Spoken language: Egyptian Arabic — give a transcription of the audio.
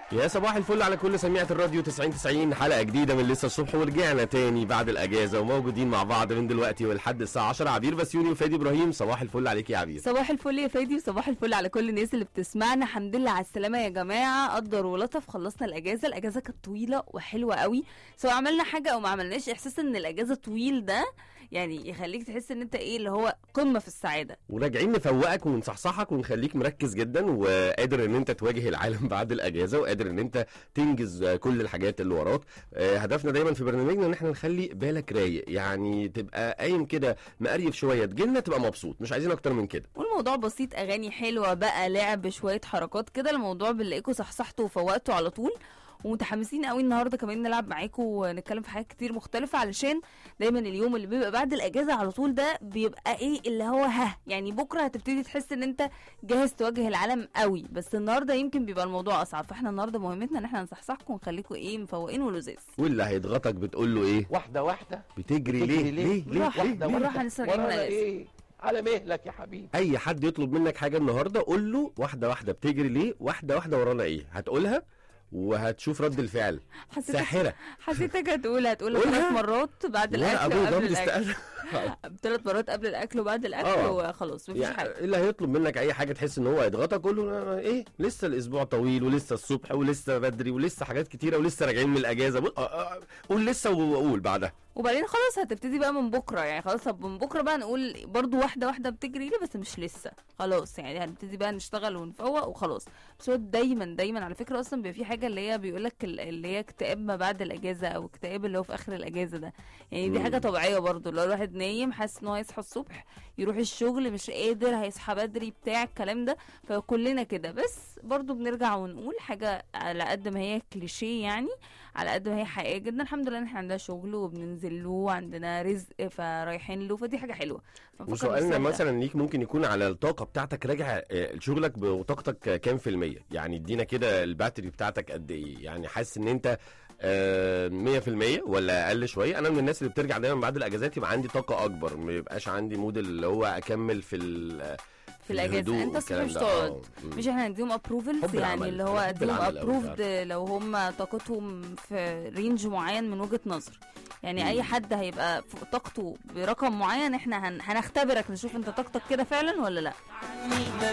يا صباح الفل على كل سميعة الراديو 90 90 حلقة جديدة من لسه الصبح ورجعنا تاني بعد الأجازة وموجودين مع بعض من دلوقتي ولحد الساعة 10 عبير بسيوني وفادي إبراهيم صباح الفل عليك يا عبير صباح الفل يا فادي وصباح الفل على كل الناس اللي بتسمعنا الحمد لله على السلامه يا جماعه قدر ولطف خلصنا الاجازه الاجازه كانت طويله وحلوه قوي سواء عملنا حاجه او ما عملناش احساس ان الاجازه طويل ده يعني يخليك تحس ان انت ايه اللي هو قمه في السعاده وراجعين نفوقك ونصحصحك ونخليك مركز جدا وقادر ان انت تواجه العالم بعد الاجازه وقادر ان انت تنجز كل الحاجات اللي وراك آه، هدفنا دايما في برنامجنا ان احنا نخلي بالك رايق يعني تبقى قايم كده مقريف شويه تجيلنا تبقى مبسوط مش عايزين اكتر من كده والموضوع بسيط اغاني حلوه بقى لعب شويه حركات كده الموضوع بنلاقيكوا صحصحتوا وفوقتوا على طول ومتحمسين قوي النهارده كمان نلعب معاكم ونتكلم في حاجات كتير مختلفه علشان دايما اليوم اللي بيبقى بعد الاجازه على طول ده بيبقى ايه اللي هو ها يعني بكره هتبتدي تحس ان انت جاهز تواجه العالم قوي بس النهارده يمكن بيبقى الموضوع اصعب فاحنا النهارده مهمتنا ان احنا نصحصحكم ونخليكم ايه مفوقين ولذاذ واللي هيضغطك بتقول له ايه واحدة واحدة بتجري بتجري ليه ليه؟ ليه ليه, بالراحة، ليه, واحدة ليه؟ بالراحه لسه راجعين من ورانا الأجازة. ايه على مهلك يا حبيبي اي حد يطلب منك حاجه النهارده قول له واحده واحده بتجري ليه واحده واحده ورانا ايه هتقولها وهتشوف رد الفعل حسيتك ساحره حسيتك هتقول هتقولها قولها. ثلاث مرات بعد لا الاكل ابو وقبل جامد الاكل استقل ثلاث مرات قبل الاكل وبعد الاكل آه. وخلاص مفيش يعني حاجه اللي هيطلب منك اي حاجه تحس ان هو هيضغطك قول له آه، ايه لسه الاسبوع طويل ولسه الصبح ولسه بدري ولسه حاجات كتيره ولسه راجعين من الاجازه بقول- آه، آه، قول لسه وقول بعدها وبعدين خلاص هتبتدي بقى من بكره يعني خلاص طب من بكره بقى نقول برضو واحده واحده بتجري لي بس مش لسه خلاص يعني هنبتدي بقى نشتغل ونفوق وخلاص بس هو دايما دايما على فكره اصلا بيبقى في حاجه اللي هي بيقول لك اللي هي اكتئاب ما بعد الاجازه او اكتئاب اللي هو في اخر الاجازه ده يعني دي مم. حاجه طبيعيه برضو لو الواحد نايم حاسس ان هو هيصحى الصبح يروح الشغل مش قادر هيصحى بدري بتاع الكلام ده فكلنا كده بس برضو بنرجع ونقول حاجه على قد ما هي كليشيه يعني على قد ما هي حقيقيه جدا الحمد لله ان احنا عندنا شغل وبننزل له وعندنا رزق فرايحين له فدي حاجه حلوه فنفكر وسؤالنا بالسبب ده. مثلا ليك ممكن يكون على الطاقه بتاعتك راجع آه، شغلك بطاقتك كام في الميه يعني ادينا كده الباتري بتاعتك قد ايه يعني حاسس ان انت آه، 100% ولا اقل شويه انا من الناس اللي بترجع دايما بعد الاجازات يبقى عندي طاقه اكبر ما يبقاش عندي مود اللي هو اكمل في ال- في الاجازه الهدوء انت والكلام مش ده. تقعد آه، مم. مش احنا هنديهم ابروفلز حب يعني العمل. اللي هو أنا بحب اديهم العمل أوي، ابروفد لو هم طاقتهم في رينج معين من وجهه نظر يعني اي حد هيبقى فوق طاقته برقم معين احنا هن... هنختبرك نشوف انت طاقتك كده فعلا ولا لا